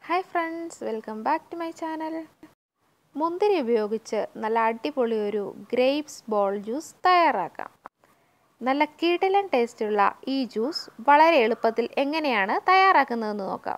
hi friends welcome back to my channel മുന്തിരി ഉപയോഗിച്ച് നല്ല അടിപൊളി ഒരു ഗ്രേപ്സ് ബോൾ ജ്യൂസ് തയ്യാറാക്കാം നല്ല കിടിലൻ ടേസ്റ്റുള്ള ഈ ജ്യൂസ് വളരെ എളുപ്പത്തിൽ എങ്ങനെയാണ് തയ്യാറാക്കുന്നതെന്ന് നോക്കാം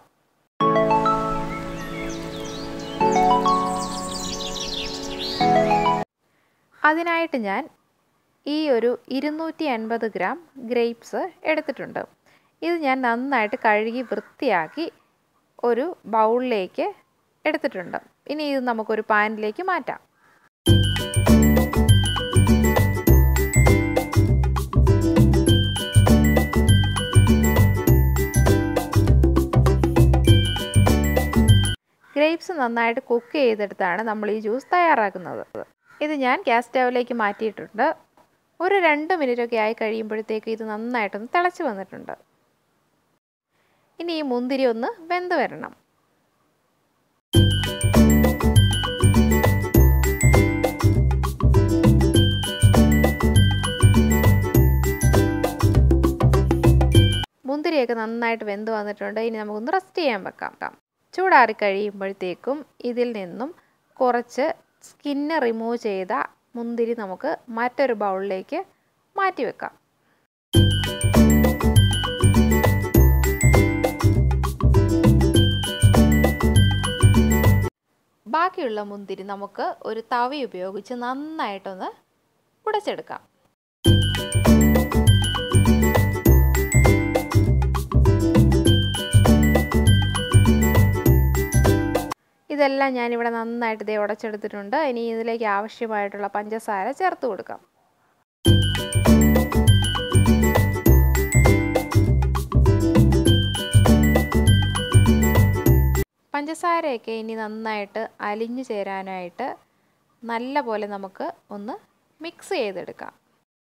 അതിനായിട്ട് ഞാൻ ഈ ഒരു ഇരുന്നൂറ്റി അൻപത് ഗ്രാം ഗ്രേപ്സ് എടുത്തിട്ടുണ്ട് ഇത് ഞാൻ നന്നായിട്ട് കഴുകി വൃത്തിയാക്കി ഒരു ബൗളിലേക്ക് എടുത്തിട്ടുണ്ട് ഇനി ഇത് നമുക്കൊരു പാനിലേക്ക് മാറ്റാം ഗ്രേപ്സ് നന്നായിട്ട് കുക്ക് ചെയ്തെടുത്താണ് നമ്മൾ ഈ ജ്യൂസ് തയ്യാറാക്കുന്നത് ഇത് ഞാൻ ഗ്യാസ് സ്റ്റൗവിലേക്ക് മാറ്റിയിട്ടുണ്ട് ഒരു രണ്ട് മിനിറ്റൊക്കെ ആയി കഴിയുമ്പോഴത്തേക്ക് ഇത് നന്നായിട്ടൊന്ന് തിളച്ച് വന്നിട്ടുണ്ട് ഇനി ഈ മുന്തിരി ഒന്ന് വെന്ത് വരണം മുന്തിരിയൊക്കെ നന്നായിട്ട് വെന്ത് വന്നിട്ടുണ്ട് ഇനി നമുക്കൊന്ന് റെസ്റ്റ് ചെയ്യാൻ വെക്കാം ചൂടാറി കഴിയുമ്പോഴത്തേക്കും ഇതിൽ നിന്നും കുറച്ച് സ്കിന്ന് റിമൂവ് ചെയ്ത മുന്തിരി നമുക്ക് മറ്റൊരു ബൗളിലേക്ക് മാറ്റി വെക്കാം ബാക്കിയുള്ള മുന്തിരി നമുക്ക് ഒരു തവി ഉപയോഗിച്ച് നന്നായിട്ടൊന്ന് ഉടച്ചെടുക്കാം ഇതെല്ലാം ഞാനിവിടെ നന്നായിട്ട് ഇതേ ഉടച്ചെടുത്തിട്ടുണ്ട് ഇനി ഇതിലേക്ക് ആവശ്യമായിട്ടുള്ള പഞ്ചസാര ചേർത്ത് കൊടുക്കാം പഞ്ചസാരയൊക്കെ ഇനി നന്നായിട്ട് അലിഞ്ഞു ചേരാനായിട്ട് നല്ല പോലെ നമുക്ക് ഒന്ന് മിക്സ് ചെയ്തെടുക്കാം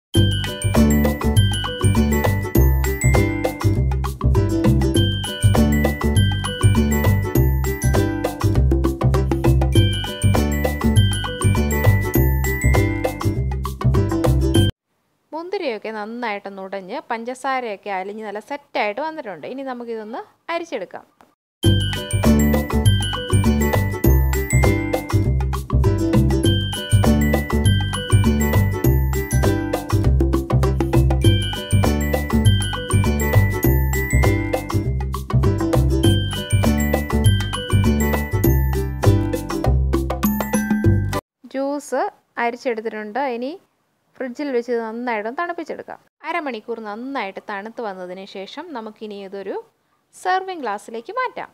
മുന്തിരിയൊക്കെ നന്നായിട്ടൊന്ന് ഉടഞ്ഞ് പഞ്ചസാരയൊക്കെ അലിഞ്ഞ് നല്ല സെറ്റായിട്ട് വന്നിട്ടുണ്ട് ഇനി നമുക്കിതൊന്ന് അരിച്ചെടുക്കാം ജ്യൂസ് അരിച്ചെടുത്തിട്ടുണ്ട് ഇനി ഫ്രിഡ്ജിൽ വെച്ച് നന്നായിട്ട് തണുപ്പിച്ചെടുക്കാം അരമണിക്കൂർ നന്നായിട്ട് തണുത്ത് വന്നതിന് ശേഷം നമുക്കിനി ഇതൊരു സെർവിങ് ഗ്ലാസ്സിലേക്ക് മാറ്റാം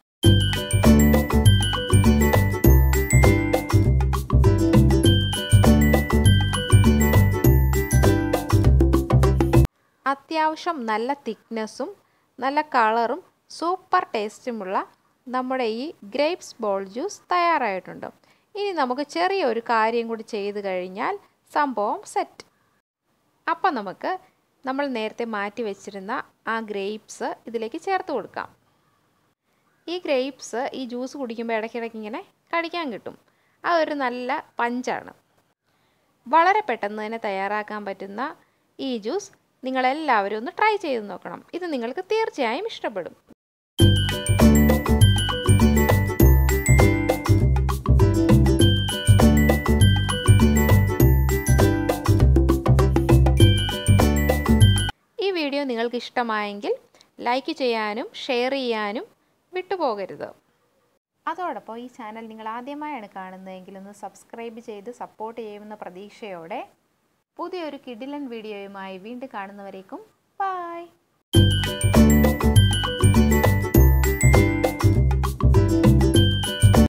അത്യാവശ്യം നല്ല തിക്നെസ്സും നല്ല കളറും സൂപ്പർ ടേസ്റ്റുമുള്ള നമ്മുടെ ഈ ഗ്രേപ്സ് ബോൾ ജ്യൂസ് തയ്യാറായിട്ടുണ്ട് ഇനി നമുക്ക് ചെറിയൊരു കാര്യം കൂടി ചെയ്ത് കഴിഞ്ഞാൽ സംഭവം സെറ്റ് അപ്പം നമുക്ക് നമ്മൾ നേരത്തെ മാറ്റി വെച്ചിരുന്ന ആ ഗ്രേപ്സ് ഇതിലേക്ക് ചേർത്ത് കൊടുക്കാം ഈ ഗ്രേപ്സ് ഈ ജ്യൂസ് കുടിക്കുമ്പോൾ ഇടയ്ക്കിടയ്ക്ക് ഇങ്ങനെ കടിക്കാൻ കിട്ടും അതൊരു നല്ല പഞ്ചാണ് വളരെ പെട്ടെന്ന് തന്നെ തയ്യാറാക്കാൻ പറ്റുന്ന ഈ ജ്യൂസ് നിങ്ങളെല്ലാവരും ഒന്ന് ട്രൈ ചെയ്ത് നോക്കണം ഇത് നിങ്ങൾക്ക് തീർച്ചയായും ഇഷ്ടപ്പെടും ഈ വീഡിയോ നിങ്ങൾക്ക് ഇഷ്ടമായെങ്കിൽ ലൈക്ക് ചെയ്യാനും ഷെയർ ചെയ്യാനും വിട്ടുപോകരുത് അതോടൊപ്പം ഈ ചാനൽ നിങ്ങൾ ആദ്യമായാണ് കാണുന്നതെങ്കിൽ ഒന്ന് സബ്സ്ക്രൈബ് ചെയ്ത് സപ്പോർട്ട് ചെയ്യുമെന്ന പ്രതീക്ഷയോടെ പുതിയൊരു കിഡിലൻ വീഡിയോയുമായി വീണ്ടും കാണുന്നവരേക്കും ബായ്